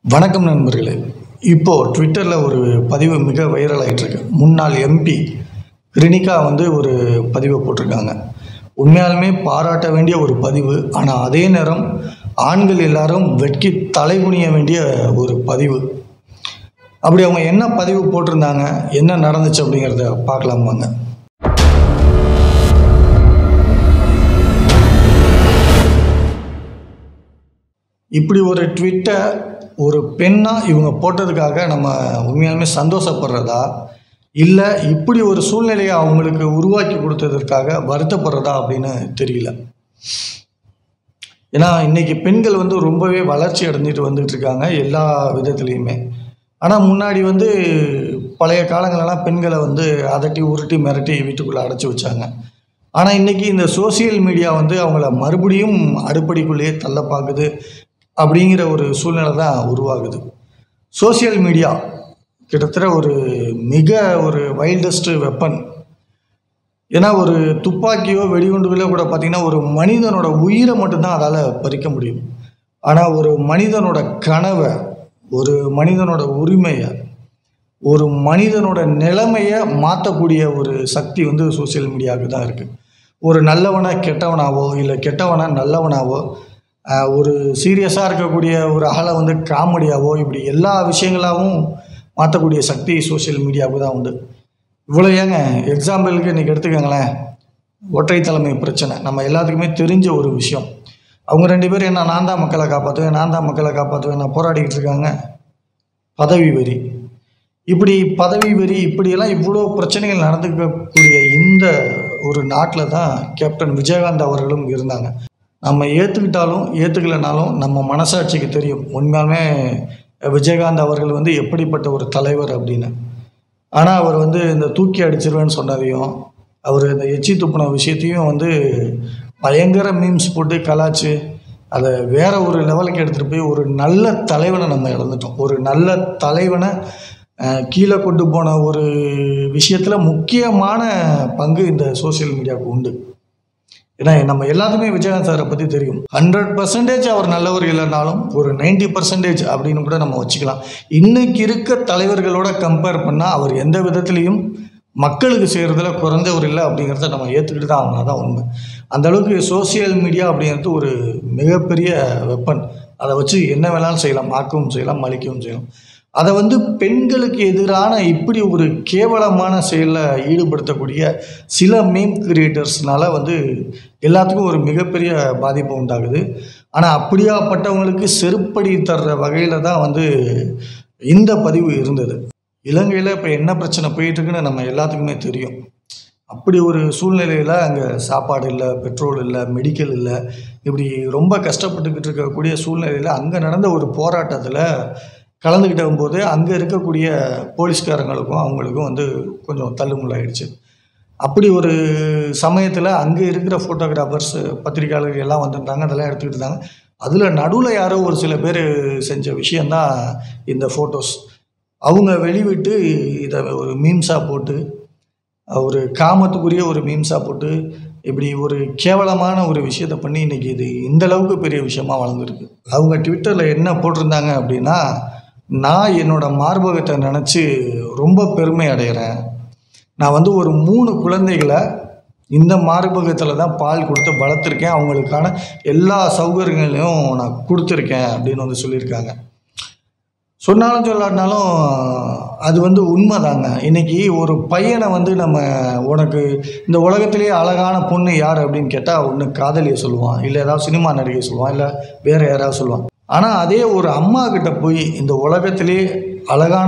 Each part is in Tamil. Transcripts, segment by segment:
வணக்கம் நண்பர்களே இப்போது ட்விட்டரில் ஒரு பதிவு மிக வைரல் ஆயிட்டிருக்கு முன்னாள் எம்பி ரினிகா வந்து ஒரு பதிவை போட்டிருக்காங்க உண்மையாலுமே பாராட்ட வேண்டிய ஒரு பதிவு ஆனால் அதே நேரம் ஆண்கள் எல்லாரும் வெட்கி தலைகுனிய வேண்டிய ஒரு பதிவு அப்படி அவங்க என்ன பதிவு போட்டிருந்தாங்க என்ன நடந்துச்சு அப்படிங்கிறத பார்க்கலாம் வாங்க இப்படி ஒரு ட்விட்டை ஒரு பெண்ணாக இவங்க போட்டதுக்காக நம்ம உண்மையாலுமே சந்தோஷப்படுறதா இல்லை இப்படி ஒரு சூழ்நிலையை அவங்களுக்கு உருவாக்கி கொடுத்ததற்காக வருத்தப்படுறதா அப்படின்னு தெரியல ஏன்னா இன்றைக்கி பெண்கள் வந்து ரொம்பவே வளர்ச்சி அடைஞ்சிட்டு வந்துட்டு இருக்காங்க எல்லா விதத்துலேயுமே ஆனால் முன்னாடி வந்து பழைய காலங்களெல்லாம் பெண்களை வந்து அதட்டி உருட்டி மிரட்டி வீட்டுக்குள்ளே அடைச்சி வச்சாங்க ஆனால் இன்றைக்கி இந்த சோசியல் மீடியா வந்து அவங்கள மறுபடியும் அடுப்படிக்குள்ளேயே தள்ள பார்க்குது அப்படிங்கிற ஒரு சூழ்நிலை தான் உருவாகுது சோசியல் மீடியா கிட்டத்தட்ட ஒரு மிக ஒரு வைல்டஸ்ட் வெப்பன் ஏன்னா ஒரு துப்பாக்கியோ வெடிகுண்டுகளோ கூட பார்த்திங்கன்னா ஒரு மனிதனோட உயிரை மட்டும்தான் அதால் பறிக்க முடியும் ஆனால் ஒரு மனிதனோட கனவை ஒரு மனிதனோட உரிமையை ஒரு மனிதனோட நிலைமையை மாற்றக்கூடிய ஒரு சக்தி வந்து சோசியல் மீடியாவுக்கு தான் இருக்குது ஒரு நல்லவனை கெட்டவனாவோ இல்லை கெட்டவனை நல்லவனாவோ ஆஹ், ஒரு சீரியஸாக இருக்கக்கூடிய ஒரு ஆளை வந்து காமெடியாவோ இப்படி எல்லா விஷயங்களாகவும் மாற்றக்கூடிய சக்தி சோஷியல் மீடியாவுக்கு தான் உண்டு இவ்வளோ ஏங்க எக்ஸாம்பிளுக்கு இன்றைக்கி எடுத்துக்கோங்களேன் ஒற்றை தலைமை பிரச்சனை நம்ம எல்லாத்துக்குமே தெரிஞ்ச ஒரு விஷயம் அவங்க ரெண்டு பேரும் என்ன நான் தான் மக்களை காப்பாற்றுவேன் நான் தான் மக்களை காப்பாற்றுவேன் நான் போராடிக்கிட்டு இருக்காங்க பதவி வெறி இப்படி பதவி வெறி இப்படியெல்லாம் இவ்வளோ பிரச்சனைகள் நடந்துக்கக்கூடிய இந்த ஒரு நாட்டில் தான் கேப்டன் விஜயகாந்த் அவர்களும் இருந்தாங்க நம்ம ஏற்றுக்கிட்டாலும் ஏற்றுக்கலைனாலும் நம்ம மனசாட்சிக்கு தெரியும் உண்மையாலுமே விஜயகாந்த் அவர்கள் வந்து எப்படிப்பட்ட ஒரு தலைவர் அப்படின்னு ஆனால் அவர் வந்து இந்த தூக்கி அடிச்சிருவேன்னு சொன்னதையும் அவர் இந்த எச்சி துப்புன விஷயத்தையும் வந்து பயங்கர மீம்ஸ் போட்டு கலாச்சு அதை வேற ஒரு லெவலுக்கு எடுத்துகிட்டு போய் ஒரு நல்ல தலைவனை நம்ம இழந்துட்டோம் ஒரு நல்ல தலைவனை அஹ், கீழே கொண்டு போன ஒரு விஷயத்தில் முக்கியமான பங்கு இந்த சோஷியல் மீடியாவுக்கு உண்டு ஏன்னா நம்ம எல்லாத்துக்குமே விஜயகாந்த் சாரை பற்றி தெரியும் ஹண்ட்ரட் பர்சன்டேஜ் அவர் நல்லவர் இல்லைனாலும் ஒரு 90% பர்சன்டேஜ் அப்படின்னு கூட நம்ம வச்சுக்கலாம் இன்னைக்கு இருக்க தலைவர்களோட கம்பேர் பண்ணால் அவர் எந்த விதத்துலேயும் மக்களுக்கு செய்கிறதுல குறைஞ்சவர் இல்லை அப்படிங்கிறத நம்ம ஏற்றுக்கிட்டு தான் ஆகணும் அதான் உண்மை அந்த அளவுக்கு சோஷியல் மீடியா அப்படிங்கிறது ஒரு மிகப்பெரிய வெப்பன் அதை வச்சு என்ன வேணாலும் செய்யலாம் ஆக்கவும் செய்யலாம் மலிக்கவும் செய்யலாம் அதை வந்து பெண்களுக்கு எதிரான இப்படி ஒரு கேவலமான செயலில் ஈடுபடுத்தக்கூடிய சில மீம் கிரியேட்டர்ஸ்னால வந்து எல்லாத்துக்கும் ஒரு மிகப்பெரிய பாதிப்பு உண்டாகுது ஆனால் அப்படியாப்பட்டவங்களுக்கு செருப்படி தர்ற வகையில் தான் வந்து இந்த பதிவு இருந்தது இலங்கையில் இப்போ என்ன பிரச்சனை போயிட்டு இருக்குன்னு நம்ம எல்லாத்துக்குமே தெரியும் அப்படி ஒரு சூழ்நிலையில் அங்கே சாப்பாடு இல்லை பெட்ரோல் இல்லை மெடிக்கல் இல்லை இப்படி ரொம்ப கஷ்டப்பட்டுக்கிட்டு இருக்கக்கூடிய சூழ்நிலையில் அங்கே நடந்த ஒரு போராட்டத்தில் கலந்துக்கிட்ட போது அங்கே இருக்கக்கூடிய போலீஸ்காரங்களுக்கும் அவங்களுக்கும் வந்து கொஞ்சம் தள்ளுமுள்ளாயிடுச்சு அப்படி ஒரு சமயத்தில் அங்கே இருக்கிற ஃபோட்டோகிராஃபர்ஸ் பத்திரிக்கையாளர்கள் எல்லாம் வந்திருந்தாங்க அதெல்லாம் எடுத்துக்கிட்டு இருந்தாங்க அதில் நடுவில் யாரோ ஒரு சில பேர் செஞ்ச விஷயந்தான் இந்த ஃபோட்டோஸ் அவங்க வெளிவிட்டு இதை ஒரு மீம்ஸாக போட்டு ஒரு காமத்துக்குரிய ஒரு மீம்ஸாக போட்டு இப்படி ஒரு கேவலமான ஒரு விஷயத்தை பண்ணி இன்னைக்கு இது இந்த அளவுக்கு பெரிய விஷயமா வளர்ந்துருக்கு அவங்க ட்விட்டரில் என்ன போட்டிருந்தாங்க அப்படின்னா நான் என்னோட மார்பகத்தை நினச்சி ரொம்ப பெருமை அடைகிறேன் நான் வந்து ஒரு மூணு குழந்தைகளை இந்த மார்பகத்தில் தான் பால் கொடுத்து வளர்த்துருக்கேன் அவங்களுக்கான எல்லா சௌகரியங்களையும் நான் கொடுத்துருக்கேன் அப்படின்னு வந்து சொல்லியிருக்காங்க சொன்னாலும் சொல்லாட்டினாலும் அது வந்து உண்மைதாங்க இன்னைக்கு ஒரு பையனை வந்து நம்ம உனக்கு இந்த உலகத்திலேயே அழகான பொண்ணு யார் அப்படின்னு கேட்டால் ஒன்று காதலியை சொல்லுவான் இல்லை ஏதாவது சினிமா நடிகை சொல்லுவான் இல்லை வேறு யாராவது சொல்லுவான் ஆனால் அதே ஒரு அம்மா கிட்ட போய் இந்த உலகத்திலே அழகான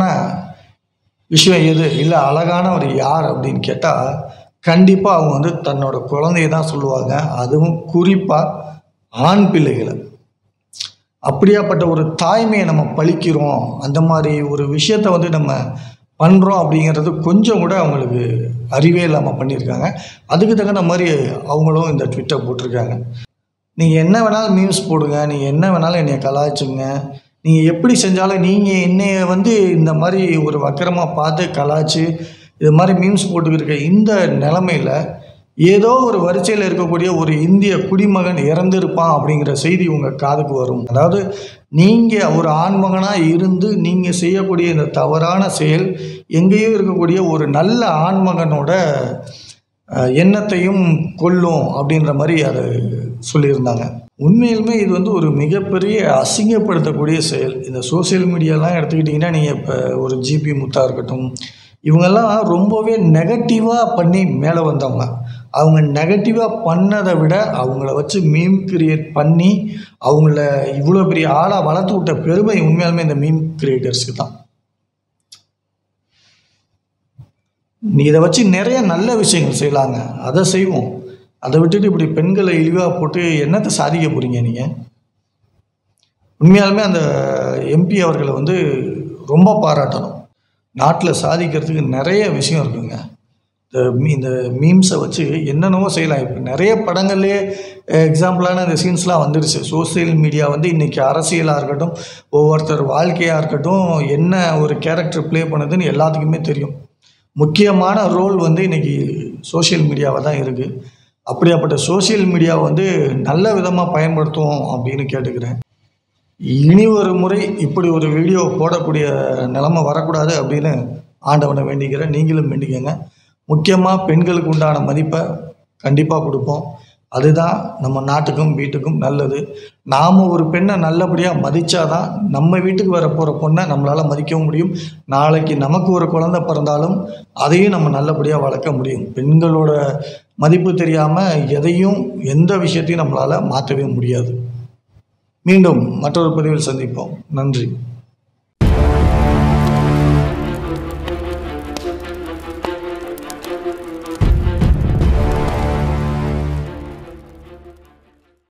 விஷயம் எது இல்லை அழகான ஒரு யார் அப்படின்னு கேட்டால் கண்டிப்பாக அவங்க வந்து தன்னோட குழந்தைய தான் சொல்லுவாங்க அதுவும் குறிப்பாக ஆண் பிள்ளைகளை அப்படியாப்பட்ட ஒரு தாய்மையை நம்ம பழிக்கிறோம் அந்த மாதிரி ஒரு விஷயத்தை வந்து நம்ம பண்ணுறோம் அப்படிங்கிறது கொஞ்சம் கூட அவங்களுக்கு அறிவே இல்லாமல் பண்ணியிருக்காங்க அதுக்கு தகுந்த மாதிரி அவங்களும் இந்த ட்விட்டை போட்டிருக்காங்க நீங்கள் என்ன வேணாலும் மீம்ஸ் போடுங்க நீங்கள் என்ன வேணாலும் என்னை கலாய்ச்சுங்க நீங்கள் எப்படி செஞ்சாலும் நீங்கள் என்னைய வந்து இந்த மாதிரி ஒரு வக்கரமாக பார்த்து கலாய்ச்சி இது மாதிரி மீம்ஸ் போட்டுக்கிட்டு இந்த நிலமையில ஏதோ ஒரு வரிசையில் இருக்கக்கூடிய ஒரு இந்திய குடிமகன் இறந்திருப்பான் அப்படிங்கிற செய்தி உங்கள் காதுக்கு வரும் அதாவது நீங்கள் ஒரு ஆண்மகனாக இருந்து நீங்கள் செய்யக்கூடிய இந்த தவறான செயல் எங்கேயோ இருக்கக்கூடிய ஒரு நல்ல ஆண்மகனோட அஹ், எண்ணத்தையும் கொல்லும் அப்படின்ற மாதிரி அதை சொல்லியிருந்தாங்க உண்மையிலுமே இது வந்து ஒரு மிகப்பெரிய அசிங்கப்படுத்தக்கூடிய செயல் இந்த சோஷியல் மீடியாலாம் எடுத்துக்கிட்டிங்கன்னா நீங்கள் இப்போ ஒரு ஜிபி முத்தா இருக்கட்டும் இவங்கெல்லாம் ரொம்பவே நெகட்டிவாக பண்ணி மேலே வந்தவங்க அவங்க நெகட்டிவாக பண்ணதை விட அவங்கள வச்சு மீம் கிரியேட் பண்ணி அவங்கள இவ்வளோ பெரிய ஆளாக வளர்த்து விட்ட பெருமை உண்மையாலுமே இந்த மீம் கிரியேட்டர்ஸ்க்கு தான் நீ இதை வச்சு நிறைய நல்ல விஷயங்கள் செய்யலாங்க அதை செய்வோம் அதை விட்டுட்டு இப்படி பெண்களை இழிவாக போட்டு என்னத்தை சாதிக்க போகிறீங்க நீங்கள் உண்மையாலுமே அந்த எம்பி அவர்களை வந்து ரொம்ப பாராட்டணும் நாட்டில் சாதிக்கிறதுக்கு நிறைய விஷயம் இருக்குங்க இந்த மீ இந்த மீம்ஸை வச்சு என்னென்னவோ செய்யலாம் இப்போ நிறைய படங்கள்லேயே எக்ஸாம்பிளான இந்த சீன்ஸ்லாம் வந்துருச்சு சோஷியல் மீடியா வந்து இன்றைக்கி அரசியலாக இருக்கட்டும் ஒவ்வொருத்தர் வாழ்க்கையாக இருக்கட்டும் என்ன ஒரு கேரக்டர் ப்ளே பண்ணுதுன்னு எல்லாத்துக்குமே தெரியும் முக்கியமான ரோல் வந்து இன்றைக்கி சோஷியல் மீடியாவை தான் இருக்குது அப்படியாப்பட்ட சோஷியல் மீடியாவை வந்து நல்ல விதமாக பயன்படுத்துவோம் அப்படின்னு கேட்டுக்கிறேன் இனி ஒரு முறை இப்படி ஒரு வீடியோ போடக்கூடிய நிலைமை வரக்கூடாது அப்படின்னு ஆண்டவனை வேண்டிக்கிறேன் நீங்களும் வேண்டிக்கங்க முக்கியமாக பெண்களுக்கு உண்டான மதிப்பை கண்டிப்பாக கொடுப்போம் அதுதான் நம்ம நாட்டுக்கும் வீட்டுக்கும் நல்லது நாம் ஒரு பெண்ணை நல்லபடியாக மதித்தாதான் நம்ம வீட்டுக்கு வர போகிற பொண்ணை நம்மளால் மதிக்கவும் முடியும் நாளைக்கு நமக்கு ஒரு குழந்தை பிறந்தாலும் அதையும் நம்ம நல்லபடியாக வளர்க்க முடியும் பெண்களோட மதிப்பு தெரியாமல் எதையும் எந்த விஷயத்தையும் நம்மளால் மாற்றவே முடியாது மீண்டும் மற்றொரு பதிவில் சந்திப்போம் நன்றி